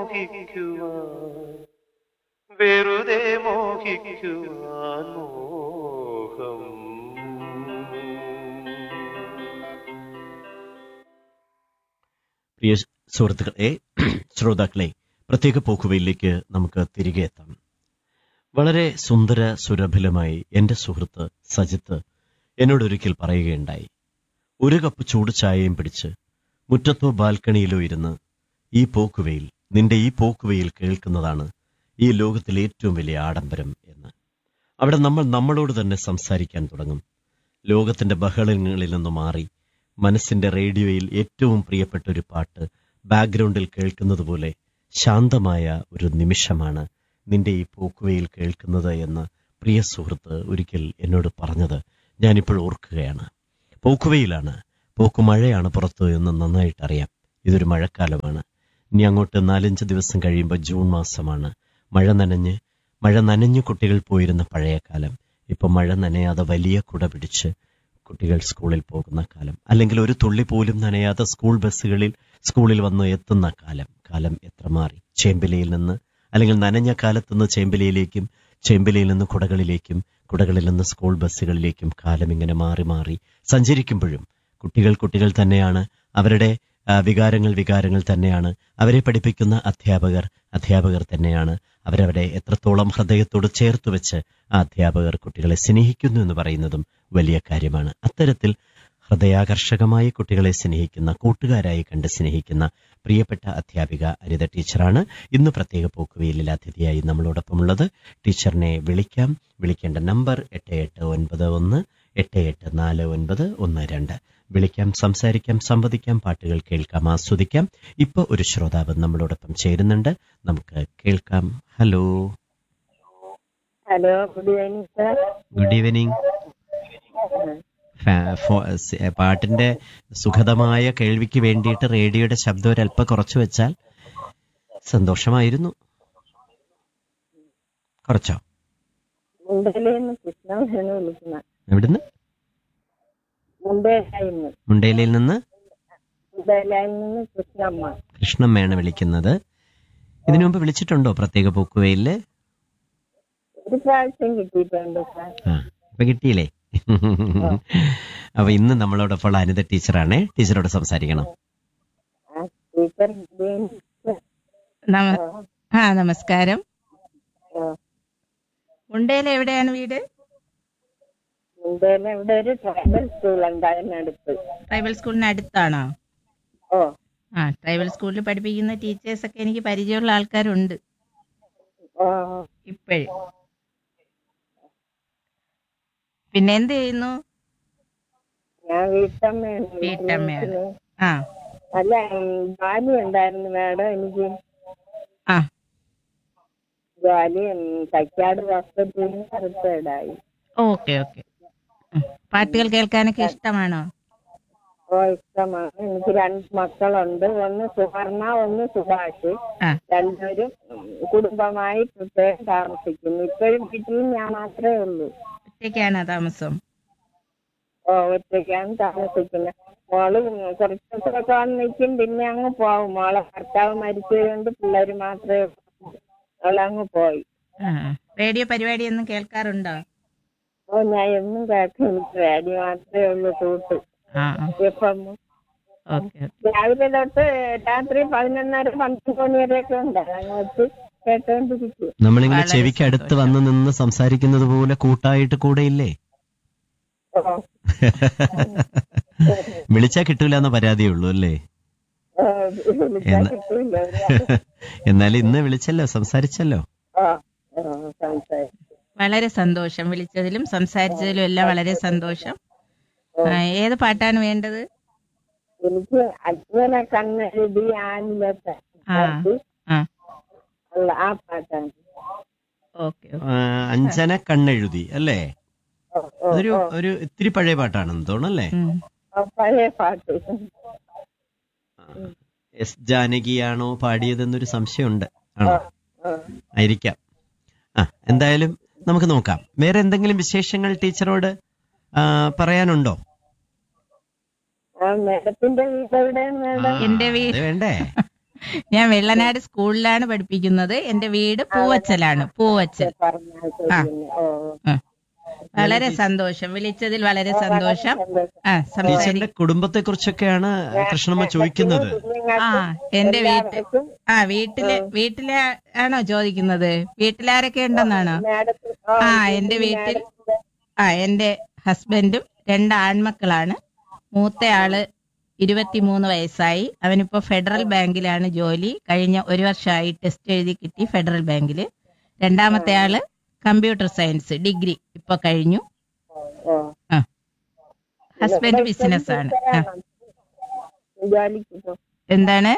മോഹിക്കുവാൻ വെറുതെ മോഹിക്കുവാൻ മോഹം പ്രിയ സുഹൃത്തുക്കളെ ശ്രോതാക്കളെ പ്രത്യേക പോക്കുവയിലേക്ക് നമുക്ക് തിരികെ എത്താം വളരെ സുന്ദര സുരഭിലമായി എന്റെ സുഹൃത്ത് സജിത്ത് എന്നോടൊരിക്കൽ പറയുകയുണ്ടായി ഒരു കപ്പ് ചൂട് ചായയും പിടിച്ച് മുറ്റത്തോ ബാൽക്കണിയിലോ ഇരുന്ന് ഈ പോക്കുവയിൽ നിന്റെ ഈ പോക്കുവയിൽ കേൾക്കുന്നതാണ് ഈ ലോകത്തിലെ ഏറ്റവും വലിയ ആഡംബരം എന്ന് അവിടെ നമ്മൾ നമ്മളോട് തന്നെ സംസാരിക്കാൻ തുടങ്ങും ലോകത്തിന്റെ ബഹളങ്ങളിൽ നിന്ന് മാറി മനസ്സിന്റെ റേഡിയോയിൽ ഏറ്റവും പ്രിയപ്പെട്ട ഒരു പാട്ട് ബാക്ക്ഗ്രൗണ്ടിൽ കേൾക്കുന്നത് പോലെ ശാന്തമായ ഒരു നിമിഷമാണ് നിന്റെ ഈ പോക്കുവയിൽ കേൾക്കുന്നത് എന്ന് പ്രിയ സുഹൃത്ത് ഒരിക്കൽ എന്നോട് പറഞ്ഞത് ഞാനിപ്പോൾ ഓർക്കുകയാണ് പോക്കുവയിലാണ് പോക്കുമഴയാണ് പുറത്ത് എന്ന് നന്നായിട്ട് അറിയാം ഇതൊരു മഴക്കാലമാണ് ഇനി അങ്ങോട്ട് നാലഞ്ച് ദിവസം കഴിയുമ്പോൾ ജൂൺ മാസമാണ് മഴ നനഞ്ഞ് മഴ നനഞ്ഞു കുട്ടികൾ പോയിരുന്ന പഴയ കാലം ഇപ്പൊ മഴ നനയാതെ വലിയ കുട പിടിച്ച് കുട്ടികൾ സ്കൂളിൽ പോകുന്ന കാലം അല്ലെങ്കിൽ ഒരു തുള്ളി പോലും നനയാതെ സ്കൂൾ ബസ്സുകളിൽ സ്കൂളിൽ വന്ന് എത്തുന്ന കാലം കാലം എത്ര മാറി ചേമ്പിലയിൽ നിന്ന് അല്ലെങ്കിൽ നനഞ്ഞ കാലത്ത് നിന്ന് ചേമ്പിലയിലേക്കും ചേമ്പിലയിൽ നിന്ന് കുടകളിലേക്കും കുടകളിൽ നിന്ന് സ്കൂൾ ബസ്സുകളിലേക്കും കാലം ഇങ്ങനെ മാറി മാറി സഞ്ചരിക്കുമ്പോഴും കുട്ടികൾ കുട്ടികൾ തന്നെയാണ് അവരുടെ ആ, വികാരങ്ങൾ വികാരങ്ങൾ തന്നെയാണ് അവരെ പഠിപ്പിക്കുന്ന അധ്യാപകർ അധ്യാപകർ തന്നെയാണ് അവരവരെ എത്രത്തോളം ഹൃദയത്തോട് ചേർത്ത് വെച്ച് ആ അധ്യാപകർ കുട്ടികളെ സ്നേഹിക്കുന്നു എന്ന് പറയുന്നതും വലിയ കാര്യമാണ് അത്തരത്തിൽ ഹൃദയാകർഷകമായി കുട്ടികളെ സ്നേഹിക്കുന്ന കൂട്ടുകാരായി കണ്ട് സ്നേഹിക്കുന്ന പ്രിയപ്പെട്ട അധ്യാപിക അനിത ടീച്ചറാണ് ഇന്ന് പ്രത്യേക പോക്കുവെയിലിൽ അതിഥിയായി നമ്മളോടൊപ്പമുള്ളത് ടീച്ചറിനെ വിളിക്കാം വിളിക്കേണ്ട നമ്പർ എട്ട് എട്ട് ഒൻപത് ഒന്ന് എട്ട് എട്ട് നാല് ഒൻപത് ഒന്ന് രണ്ട് വിളിക്കാം സംസാരിക്കാം സംവദിക്കാം പാട്ടുകൾ കേൾക്കാം ആസ്വദിക്കാം ഇപ്പൊ ഒരു ശ്രോതാവ് നമ്മളോടൊപ്പം ചേരുന്നുണ്ട് നമുക്ക് കേൾക്കാം hello hello good evening sir good evening ഫാ- ഫോ- സ്- ഏ, പാട്ടിന്റെ സുഖതമായ കേൾവിക്ക് വേണ്ടിയിട്ട് റേഡിയോയുടെ ശബ്ദം ഒരല്പം കുറച്ചു വെച്ചാൽ സന്തോഷമായിരുന്നു കുറച്ചോ മുണ്ടയില് നിന്ന് കൃഷ്ണമ്മയാണ് വിളിക്കുന്നത് എവിടുന്ന് മുണ്ടയിലായി നിന്ന് മുണ്ടേലയിൽ നിന്ന് മുണ്ടയിലായി നിന്ന് കൃഷ്ണമ്മ കൃഷ്ണമ്മയാണ് വിളിക്കുന്നത് ഇതിനു മുമ്പ് വിളിച്ചിട്ടുണ്ടോ പ്രത്യേക പൂക്കുവയില് ഒരു പ്രാവശ്യം കിട്ടിയിട്ടുണ്ട് സാർ ആ ഇപ്പൊ കിട്ടിയില്ലേ അപ്പൊ ഇന്ന് നമ്മളോടൊപ്പം അനിത ടീച്ചറാണ് ടീച്ചറോട് സംസാരിക്കണം ആ ടീച്ചർ good evening, sir. നമ- ആ നമസ്കാരം ആ, മുണ്ടയിൽ എവിടെയാണ് വീട് മുണ്ടയില് ഇവിടെ ഒരു ട്രൈബൽ സ്കൂൾ ഉണ്ട് അതിനടുത്ത് ട്രൈബൽ സ്കൂളിന് അടുത്താണോ ഓ ആ ട്രൈബൽ സ്കൂളിൽ പഠിപ്പിക്കുന്ന ടീച്ചേഴ്സ് ഒക്കെ എനിക്ക് പരിചയമുള്ള ആൾക്കാരുണ്ട് ഓ ഇപ്പോഴും പിന്നെ എന്ത് ചെയ്യുന്നു ഞാൻ വീട്ടമ്മയാണ് വീട്ടമ്മയാണ്. ആ അല്ല ഉം, ജോലി ഉണ്ടായിരുന്നു മാഡം എനിക്ക് ആ ജോലി ഉം, തൈക്കാട് ഹോസ്പിറ്റലിൽ റിട്ടയർഡായി ഓക്കെ ഓക്കെ പാട്ടുകൾ കേൾക്കാനൊക്കെ ഇഷ്ടമാണോ ഓ ഇഷ്ടമാണ് എനിക്ക് രണ്ട് മക്കളുണ്ട് ഒന്ന് സുവർണ ഒന്ന് സുഭാഷ് ആ രണ്ടുപേരും ഉം, കുടുംബമായി പ്രത്യേകം താമസിക്കുന്നു ഇപ്പോഴും വീട്ടിൽ ഞാൻ മാത്രമേ ഉള്ളൂ ഒറ്റയ്ക്കാണോ താമസം ഓ ഒറ്റയ്ക്കാണ് താമസിക്കുന്നത് മോള് കുറച്ച് ദിവസമൊക്കെ വന്ന് നിൽക്കും പിന്നെ അങ്ങ് പോകും മോളെ ഭർത്താവ് മരിച്ചതുകൊണ്ട് പിള്ളേര് മാത്രമേ ഉള്ളൂ. അവളങ്ങ് പോയി ആ റേഡിയോ പരിപാടിയൊന്നും കേൾക്കാറുണ്ടോ ഓ ഞാൻ എന്നും കേൾക്കും എനിക്ക് വേദി മാത്രമേ ഉള്ളൂ കൂട്ട് ആ ഇപ്പം ഓക്കെ രാവിലെ തൊട്ട് രാത്രി പതിനൊന്നര പന്ത്രണ്ട് മണി വരെയൊക്കെ ഉണ്ട് അങ്ങോട്ട് കേട്ടോണ്ടിരിക്കും നമ്മളിങ്ങനെ വളരെ ചെവിക്ക് അടുത്ത് വന്ന് നിന്ന് സംസാരിക്കുന്നത് പോലെ കൂട്ടായിട്ട് കൂടെ ഇല്ലേ ഓ വിളിച്ചാ കിട്ടൂല എന്ന പരാതിയേ ഉള്ളൂ അല്ലേ ഓ, വിളിച്ചാ എന്ന്- കിട്ടൂല എന്നാലും ഇന്ന് വിളിച്ചല്ലോ സംസാരിച്ചല്ലോ ഓ ഓ സംസാരിക്കും വളരെ സന്തോഷം വിളിച്ചതിലും സംസാരിച്ചതിലും എല്ലാം വളരെ സന്തോഷം ആ, ഏത് പാട്ടാണ് വേണ്ടത് എനിക്ക് അജ്ഞനെ കണ്ണെഴുതി ആനിലത്തെ ആ ആ ഉള്ള ആ പാട്ടാണ് ഓക്കെ ആ, അഞ്ജന കണ്ണെഴുതി അല്ലേ ഓ, ഓ, അതൊരു ഓ, ഒരു ഇത്തിരി പഴയ പാട്ടാണെന്ന് തോന്നല്ലേ ഓ, പഴയ പാട്ട് എസ് ജാനകിയാണോ പാടിയതെന്നൊരു സംശയമുണ്ട് ആണോ ഓ, ആയിരിക്കാം ആ എന്തായാലും നമുക്ക് നോക്കാം വേറെ എന്തെങ്കിലും വിശേഷങ്ങൾ ടീച്ചറോട് ആ, പറയാനുണ്ടോ ആ മേഡത്തിന്റെ വീട് എവിടെ ആ, മേഡം എന്റെ വീട് അത് വേണ്ടേ ഞാൻ വെള്ളനാട് സ്കൂളിലാണ് പഠിപ്പിക്കുന്നത് എന്റെ വീട് പൂവച്ചലാണ് പൂവച്ചൽ പറഞ്ഞാൽ പിന്നെ ഓ ആ. വളരെ സന്തോഷം വിളിച്ചതിൽ വളരെ സന്തോഷം ആ സംസാരി ടീച്ചറിന്റെ കുടുംബത്തെ കുറിച്ചൊക്കെയാണ് കൃഷ്ണമ്മ ചോദിക്കുന്നത് ആ എന്റെ വീട്ടിൽ ആ വീട്ടില് വീട്ടിലെ ആണോ ചോദിക്കുന്നത് വീട്ടിലാരൊക്കെ ഉണ്ടെന്നാണോ ആ എന്റെ വീട്ടിൽ ആ എന്റെ ഹസ്ബൻഡും രണ്ട് ആൺമക്കളാണ് മൂത്തയാള് ഇരുപത്തിമൂന്ന് വയസ്സായി അവനിപ്പോ ഫെഡറൽ ബാങ്കിലാണ് ജോലി കഴിഞ്ഞ ഒരു വർഷമായി ടെസ്റ്റ് എഴുതി കിട്ടി ഫെഡറൽ ബാങ്കിൽ രണ്ടാമത്തെ ആള് കമ്പ്യൂട്ടർ സയൻസ് ഡിഗ്രി ഇപ്പൊ കഴിഞ്ഞു ആ ഹസ്ബൻഡ് ബിസിനസ് ആണ് ആ ജോലിക്ക് പോ എന്താണ്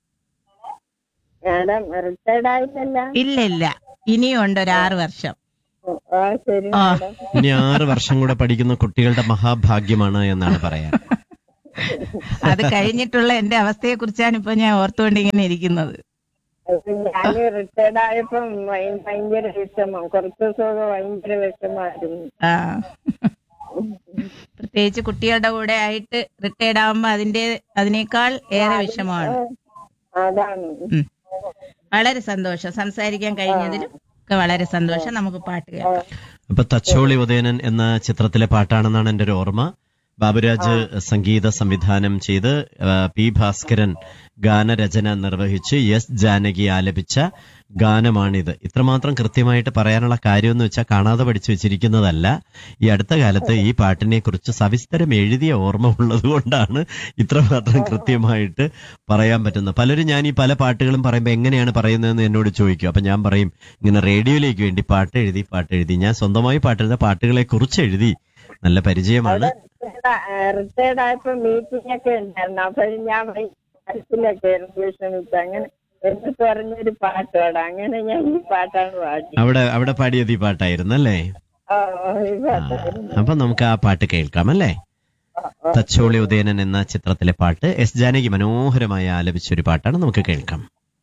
മാഡം റിട്ടയർഡ് ആയിട്ടല്ല ഇല്ല ഇല്ല ഇനിയും ഉണ്ട് ഒരു ആറ് വർഷം ആ ശരി ആ. മാഡം ഇനി ആറ് വർഷം കൂടെ പഠിക്കുന്ന കുട്ടികളുടെ മഹാഭാഗ്യമാണ് എന്നാണ് പറയാൻ അത് കഴിഞ്ഞിട്ടുള്ള എന്റെ അവസ്ഥയെ കുറിച്ചാണ് ഇപ്പൊ ഞാൻ ഓർത്തുകൊണ്ട് ഇങ്ങനെ ഇരിക്കുന്നത് അത് ഞാന് റിട്ടയർഡ് ആയപ്പം ഭയ- ഭയങ്കര വിഷമം കുറച്ച് ദിവസമൊക്കെ ഭയങ്കര വിഷമായിരുന്നു ആ പ്രത്യേകിച്ച് കുട്ടികളുടെ കൂടെ ആയിട്ട് റിട്ടയർഡ് ആവുമ്പോ അതിന്റെ അതിനേക്കാൾ ഏറെ വിഷമമാണ് അതാണ് ഉം. വളരെ സന്തോഷം സംസാരിക്കാൻ കഴിഞ്ഞതിലും ഒക്കെ വളരെ സന്തോഷം നമുക്ക് പാട്ട് കേൾക്കാം അപ്പൊ തച്ചോളി ഉദയനൻ എന്ന ചിത്രത്തിലെ പാട്ടാണെന്നാണ് എന്റെ ഒരു ഓർമ്മ ബാബുരാജ് സംഗീത സംവിധാനം ചെയ്ത് ആ, പി ഭാസ്കരൻ ഗാനരചന നിർവഹിച്ച് എസ് ജാനകി ആലപിച്ച ഗാനമാണിത് ഇത്രമാത്രം കൃത്യമായിട്ട് പറയാനുള്ള കാര്യമെന്ന് വെച്ചാൽ കാണാതെ പഠിച്ചു വെച്ചിരിക്കുന്നതല്ല ഈ അടുത്ത കാലത്ത് ഈ പാട്ടിനെ കുറിച്ച് സവിസ്തരം എഴുതിയ ഓർമ്മ ഉള്ളത് കൊണ്ടാണ് ഇത്രമാത്രം കൃത്യമായിട്ട് പറയാൻ പറ്റുന്നത് പലരും ഞാൻ ഈ പല പാട്ടുകളും പറയുമ്പോൾ എങ്ങനെയാണ് പറയുന്നതെന്ന് എന്നോട് ചോദിക്കും അപ്പൊ ഞാൻ പറയും ഇങ്ങനെ റേഡിയോയിലേക്ക് വേണ്ടി പാട്ട് എഴുതി പാട്ട് എഴുതി ഞാൻ സ്വന്തമായി പാട്ടെഴുത പാട്ടുകളെ കുറിച്ച് എഴുതി നല്ല പരിചയമാണ് റിട്ടയർഡ് ആയപ്പോ മീറ്റിംഗ് ഒക്കെ ഉണ്ടായിരുന്നു അപ്പൊ ഞാൻ മനസ്സിലൊക്കെ വിഷമിച്ചു അങ്ങനെ എനിക്ക് പറഞ്ഞൊരു പാട്ട് പാടാം അങ്ങനെ ഞാൻ ഈ പാട്ടാണ് പാടി അവിടെ അവിടെ പാടിയത് ഈ പാട്ടായിരുന്നു അല്ലേ ആ, ഈ പാട്ടായിരുന്നു അപ്പൊ നമുക്ക് ആ പാട്ട് കേൾക്കാം അല്ലേ തച്ചോളി ഉദയനൻ എന്ന ചിത്രത്തിലെ പാട്ട് എസ് ജാനകി മനോഹരമായി ആലപിച്ച ഒരു പാട്ടാണ് നമുക്ക് കേൾക്കാം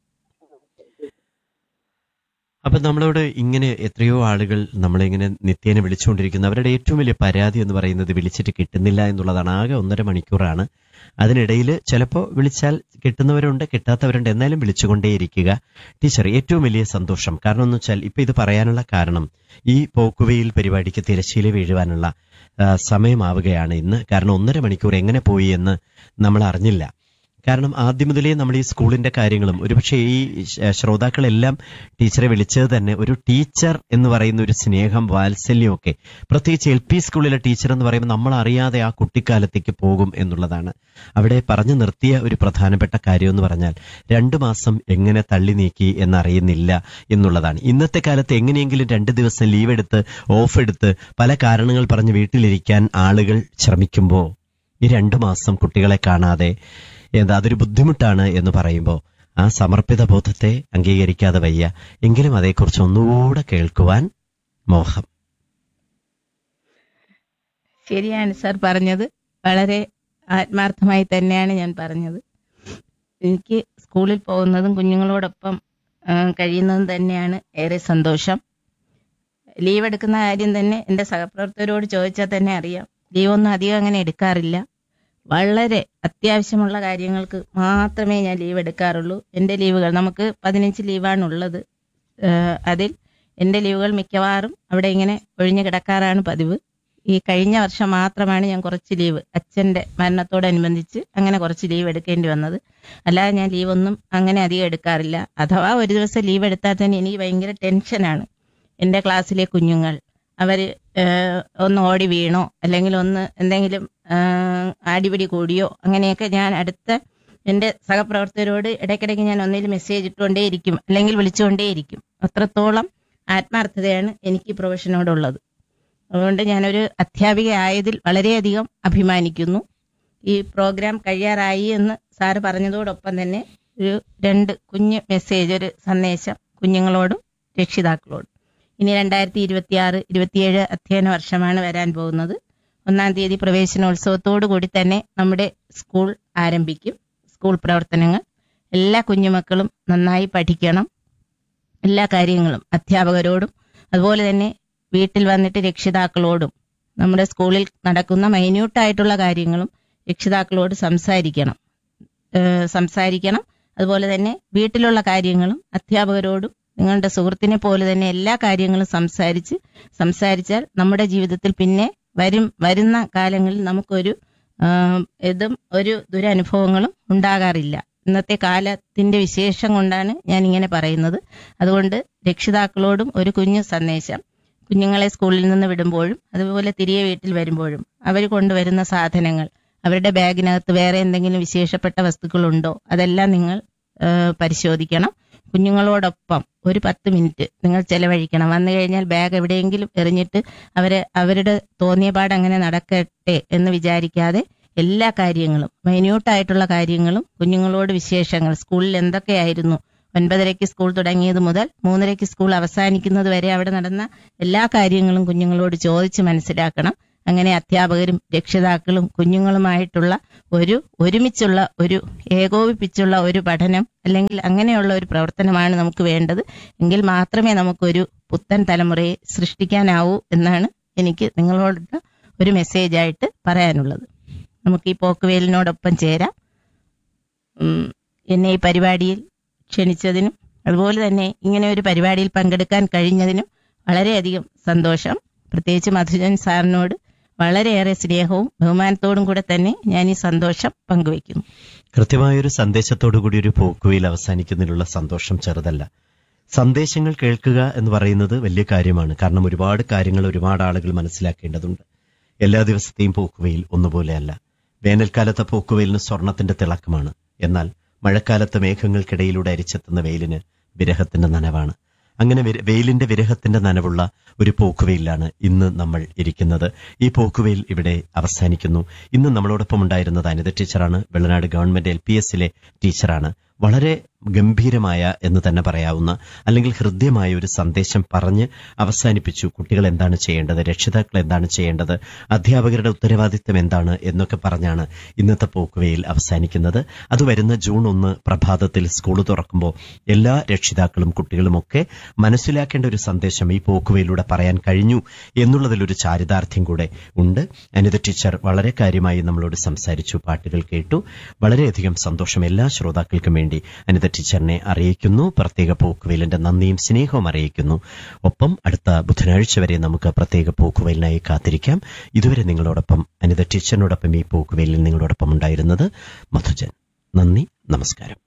അപ്പൊ നമ്മളോട് ഇങ്ങനെ എത്രയോ ആളുകൾ നമ്മളിങ്ങനെ നിത്യേന വിളിച്ചുകൊണ്ടിരിക്കുന്ന അവരുടെ ഏറ്റവും വലിയ പരാതി എന്ന് പറയുന്നത് വിളിച്ചിട്ട് കിട്ടുന്നില്ല എന്നുള്ളതാണ് ആകെ ഒന്നര മണിക്കൂറാണ് അതിനിടയിൽ ചിലപ്പോൾ വിളിച്ചാൽ കിട്ടുന്നവരുണ്ട് കിട്ടാത്തവരുണ്ട് എന്നാലും വിളിച്ചുകൊണ്ടേയിരിക്കുക ടീച്ചർ ഏറ്റവും വലിയ സന്തോഷം കാരണം എന്ന് വെച്ചാൽ ഇപ്പൊ ഇത് പറയാനുള്ള കാരണം ഈ പോക്കുവയിൽ പരിപാടിക്ക് തിരശ്ശീല വീഴുവാനുള്ള ആ, സമയമാവുകയാണ് ഇന്ന് കാരണം ഒന്നര മണിക്കൂർ എങ്ങനെ പോയി എന്ന് നമ്മൾ അറിഞ്ഞില്ല കാരണം ആദ്യം മുതലേ നമ്മൾ ഈ സ്കൂളിന്റെ കാര്യങ്ങളും ഒരുപക്ഷെ ഈ ശ- ശ്രോതാക്കളെല്ലാം ടീച്ചറെ വിളിച്ചത് തന്നെ ഒരു ടീച്ചർ എന്ന് പറയുന്ന ഒരു സ്നേഹം വാത്സല്യം ഒക്കെ പ്രത്യേകിച്ച് എൽ പി സ്കൂളിലെ ടീച്ചർ എന്ന് പറയുമ്പോൾ നമ്മൾ അറിയാതെ ആ കുട്ടിക്കാലത്തേക്ക് പോകും എന്നുള്ളതാണ് അവിടെ പറഞ്ഞു നിർത്തിയ ഒരു പ്രധാനപ്പെട്ട കാര്യം എന്ന് പറഞ്ഞാൽ രണ്ടു മാസം എങ്ങനെ തള്ളി നീക്കി എന്നറിയുന്നില്ല എന്നുള്ളതാണ് ഇന്നത്തെ കാലത്ത് എങ്ങനെയെങ്കിലും രണ്ട് ദിവസം ലീവ് എടുത്ത് ഓഫ് എടുത്ത് പല കാരണങ്ങൾ പറഞ്ഞ് വീട്ടിലിരിക്കാൻ ആളുകൾ ശ്രമിക്കുമ്പോൾ ഈ രണ്ടു മാസം കുട്ടികളെ കാണാതെ എന്താ അതൊരു ബുദ്ധിമുട്ടാണ് എന്ന് പറയുമ്പോൾ ആ സമർപ്പിത ബോധത്തെ അംഗീകരിക്കാതെ വയ്യ എങ്കിലും അതേക്കുറിച്ച് ഒന്നുകൂടെ കേൾക്കുവാൻ മോഹം ശരിയാണ് സാർ പറഞ്ഞത് വളരെ ആത്മാർത്ഥമായി തന്നെയാണ് ഞാൻ പറഞ്ഞത് എനിക്ക് സ്കൂളിൽ പോകുന്നതും കുഞ്ഞുങ്ങളോടൊപ്പം ആ, കഴിയുന്നതും തന്നെയാണ് ഏറെ സന്തോഷം ലീവ് എടുക്കുന്ന കാര്യം തന്നെ എൻ്റെ സഹപ്രവർത്തകരോട് ചോദിച്ചാൽ തന്നെ അറിയാം ലീവൊന്നും അധികം അങ്ങനെ എടുക്കാറില്ല വളരെ അത്യാവശ്യമുള്ള കാര്യങ്ങൾക്ക് മാത്രമേ ഞാൻ ലീവ് എടുക്കാറുള്ളൂ എൻ്റെ ലീവുകൾ നമുക്ക് പതിനഞ്ച് ലീവാണ് ഉള്ളത് ഏഹ് അതിൽ എൻ്റെ ലീവുകൾ മിക്കവാറും അവിടെ ഇങ്ങനെ ഒഴിഞ്ഞു കിടക്കാറാണ് പതിവ് ഈ കഴിഞ്ഞ വർഷം മാത്രമാണ് ഞാൻ കുറച്ച് ലീവ് അച്ഛൻ്റെ മരണത്തോടനുബന്ധിച്ച് അങ്ങനെ കുറച്ച് ലീവ് എടുക്കേണ്ടി വന്നത് അല്ലാതെ ഞാൻ ലീവൊന്നും അങ്ങനെ അധികം എടുക്കാറില്ല അഥവാ ഒരു ദിവസം ലീവ് എടുത്താൽ തന്നെ എനിക്ക് ഭയങ്കര ടെൻഷനാണ് എൻ്റെ ക്ലാസ്സിലെ കുഞ്ഞുങ്ങൾ അവർ ഒന്ന് ഓടി വീണോ അല്ലെങ്കിൽ ഒന്ന് എന്തെങ്കിലും ഏഹ്, അടിപിടി കൂടിയോ അങ്ങനെയൊക്കെ ഞാൻ അടുത്ത എൻ്റെ സഹപ്രവർത്തകരോട് ഇടയ്ക്കിടയ്ക്ക് ഞാൻ ഒന്നിൽ മെസ്സേജ് ഇട്ടുകൊണ്ടേയിരിക്കും അല്ലെങ്കിൽ വിളിച്ചുകൊണ്ടേയിരിക്കും അത്രത്തോളം ആത്മാർത്ഥതയാണ് എനിക്ക് ഈ പ്രൊഫഷനോടുള്ളത് അതുകൊണ്ട് ഞാനൊരു അധ്യാപിക ആയതിൽ വളരെയധികം അഭിമാനിക്കുന്നു ഈ പ്രോഗ്രാം കഴിയാറായി എന്ന് സാറ് പറഞ്ഞതോടൊപ്പം തന്നെ ഒരു രണ്ട് കുഞ്ഞ് മെസ്സേജ് ഒരു സന്ദേശം കുഞ്ഞുങ്ങളോടും രക്ഷിതാക്കളോടും ഇനി രണ്ടായിരത്തി ഇരുപത്തി ആറ് ഇരുപത്തിയേഴ് അധ്യയന വർഷമാണ് വരാൻ പോകുന്നത് ഒന്നാം തീയതി പ്രവേശനോത്സവത്തോടു കൂടി തന്നെ നമ്മുടെ സ്കൂൾ ആരംഭിക്കും സ്കൂൾ പ്രവർത്തനങ്ങൾ എല്ലാ കുഞ്ഞുമക്കളും നന്നായി പഠിക്കണം എല്ലാ കാര്യങ്ങളും അധ്യാപകരോടും അതുപോലെ തന്നെ വീട്ടിൽ വന്നിട്ട് രക്ഷിതാക്കളോടും നമ്മുടെ സ്കൂളിൽ നടക്കുന്ന മൈന്യൂട്ടായിട്ടുള്ള കാര്യങ്ങളും രക്ഷിതാക്കളോട് സംസാരിക്കണം ഏഹ് സംസാരിക്കണം അതുപോലെ തന്നെ വീട്ടിലുള്ള കാര്യങ്ങളും അധ്യാപകരോടും നിങ്ങളുടെ സുഹൃത്തിനെ പോലെ തന്നെ എല്ലാ കാര്യങ്ങളും സംസാരിച്ച് സംസാരിച്ചാൽ നമ്മുടെ ജീവിതത്തിൽ പിന്നെ വരും വരുന്ന കാലങ്ങളിൽ നമുക്കൊരു ആ, ഇതും ഒരു ദുരനുഭവങ്ങളും ഉണ്ടാകാറില്ല ഇന്നത്തെ കാലത്തിന്റെ വിശേഷം കൊണ്ടാണ് ഞാൻ ഇങ്ങനെ പറയുന്നത് അതുകൊണ്ട് രക്ഷിതാക്കളോടും ഒരു കുഞ്ഞു സന്ദേശം കുഞ്ഞുങ്ങളെ സ്കൂളിൽ നിന്ന് വിടുമ്പോഴും അതുപോലെ തിരികെ വീട്ടിൽ വരുമ്പോഴും അവർ കൊണ്ടുവരുന്ന സാധനങ്ങൾ അവരുടെ ബാഗിനകത്ത് വേറെ എന്തെങ്കിലും വിശേഷപ്പെട്ട വസ്തുക്കളുണ്ടോ അതെല്ലാം നിങ്ങൾ ആ, പരിശോധിക്കണം കുഞ്ഞുങ്ങളോടൊപ്പം ഒരു പത്ത് മിനിറ്റ് നിങ്ങൾ ചെലവഴിക്കണം വന്നു കഴിഞ്ഞാൽ ബാഗ് എവിടെയെങ്കിലും എറിഞ്ഞിട്ട് അവരെ അവരുടെ തോന്നിയ പാട് അങ്ങനെ നടക്കട്ടെ എന്ന് വിചാരിക്കാതെ എല്ലാ കാര്യങ്ങളും മൈന്യൂട്ടായിട്ടുള്ള കാര്യങ്ങളും കുഞ്ഞുങ്ങളോട് വിശേഷങ്ങൾ സ്കൂളിൽ എന്തൊക്കെയായിരുന്നു ഒൻപതരയ്ക്ക് സ്കൂൾ തുടങ്ങിയത് മുതൽ മൂന്നരയ്ക്ക് സ്കൂൾ അവസാനിക്കുന്നത് വരെ അവിടെ നടന്ന എല്ലാ കാര്യങ്ങളും കുഞ്ഞുങ്ങളോട് ചോദിച്ച് മനസ്സിലാക്കണം അങ്ങനെ അധ്യാപകരും രക്ഷിതാക്കളും കുഞ്ഞുങ്ങളുമായിട്ടുള്ള ഒരു ഒരുമിച്ചുള്ള ഒരു ഏകോപിപ്പിച്ചുള്ള ഒരു പഠനം അല്ലെങ്കിൽ അങ്ങനെയുള്ള ഒരു പ്രവർത്തനമാണ് നമുക്ക് വേണ്ടത് എങ്കിൽ മാത്രമേ നമുക്കൊരു പുത്തൻ തലമുറയെ സൃഷ്ടിക്കാനാവൂ എന്നാണ് എനിക്ക് നിങ്ങളോട് ഒരു മെസ്സേജായിട്ട് പറയാനുള്ളത് നമുക്ക് ഈ പോക്കുവേലിനോടൊപ്പം ചേരാം ഉം, എന്നെ ഈ പരിപാടിയിൽ ക്ഷണിച്ചതിനും അതുപോലെ തന്നെ ഇങ്ങനെ ഒരു പരിപാടിയിൽ പങ്കെടുക്കാൻ കഴിഞ്ഞതിനും വളരെയധികം സന്തോഷം പ്രത്യേകിച്ച് മധുജൻ സാറിനോട് വളരെയേറെ സ്നേഹവും ബഹുമാനത്തോടും കൂടെ തന്നെ ഞാൻ ഈ സന്തോഷം പങ്കുവയ്ക്കുന്നു കൃത്യമായൊരു സന്ദേശത്തോടു കൂടി ഒരു പോക്കുവയിൽ അവസാനിക്കുന്നതിലുള്ള സന്തോഷം ചെറുതല്ല സന്ദേശങ്ങൾ കേൾക്കുക എന്ന് പറയുന്നത് വലിയ കാര്യമാണ് കാരണം ഒരുപാട് കാര്യങ്ങൾ ഒരുപാട് ആളുകൾ മനസ്സിലാക്കേണ്ടതുണ്ട് എല്ലാ ദിവസത്തെയും പോക്കുവയിൽ ഒന്നുപോലെയല്ല വേനൽക്കാലത്തെ പോക്കുവെയിലിന് സ്വർണത്തിന്റെ തിളക്കമാണ് എന്നാൽ മഴക്കാലത്ത് മേഘങ്ങൾക്കിടയിലൂടെ അരിച്ചെത്തുന്ന വെയിലിന് വിരഹത്തിന്റെ നനവാണ് അങ്ങനെ വിര- വെയിലിന്റെ വിരഹത്തിന്റെ നനവുള്ള ഒരു പോക്കുവെയിലാണ് ഇന്ന് നമ്മൾ ഇരിക്കുന്നത് ഈ പോക്കുവെയിൽ ഇവിടെ അവസാനിക്കുന്നു ഇന്ന് നമ്മളോടൊപ്പം ഉണ്ടായിരുന്നത് അനിത ടീച്ചറാണ് വെള്ളനാട് ഗവൺമെന്റ് എൽ പി എസിലെ ടീച്ചറാണ് വളരെ ഗംഭീരമായ എന്ന് തന്നെ പറയാവുന്ന അല്ലെങ്കിൽ ഹൃദ്യമായ ഒരു സന്ദേശം പറഞ്ഞ് അവസാനിപ്പിച്ചു കുട്ടികൾ എന്താണ് ചെയ്യേണ്ടത് രക്ഷിതാക്കൾ എന്താണ് ചെയ്യേണ്ടത് അധ്യാപകരുടെ ഉത്തരവാദിത്തം എന്താണ് എന്നൊക്കെ പറഞ്ഞാണ് ഇന്നത്തെ പോക്കുവയിൽ അവസാനിക്കുന്നത് അത് വരുന്ന ജൂൺ ഒന്ന് പ്രഭാതത്തിൽ സ്കൂൾ തുറക്കുമ്പോൾ എല്ലാ രക്ഷിതാക്കളും കുട്ടികളുമൊക്കെ മനസ്സിലാക്കേണ്ട ഒരു സന്ദേശം ഈ പോക്കുവയിലൂടെ പറയാൻ കഴിഞ്ഞു എന്നുള്ളതിലൊരു ചാരിതാർത്ഥ്യം കൂടെ ഉണ്ട് അനിത ടീച്ചർ വളരെ കാര്യമായി നമ്മളോട് സംസാരിച്ചു പാട്ടുകൾ കേട്ടു വളരെയധികം സന്തോഷം എല്ലാ ശ്രോതാക്കൾക്കും വേണ്ടി അനിത ടീച്ചറിനെ അറിയിക്കുന്നു പ്രത്യേക പോക്കുവെയിലിന്റെ നന്ദിയും സ്നേഹവും അറിയിക്കുന്നു ഒപ്പം അടുത്ത ബുധനാഴ്ച വരെ നമുക്ക് പ്രത്യേക പോക്കുവെയിലിനായി കാത്തിരിക്കാം ഇതുവരെ നിങ്ങളോടൊപ്പം അനിത ടീച്ചറിനോടൊപ്പം ഈ പോക്കുവെയിലിൽ നിങ്ങളോടൊപ്പം ഉണ്ടായിരുന്നത് മധുജൻ നന്ദി നമസ്കാരം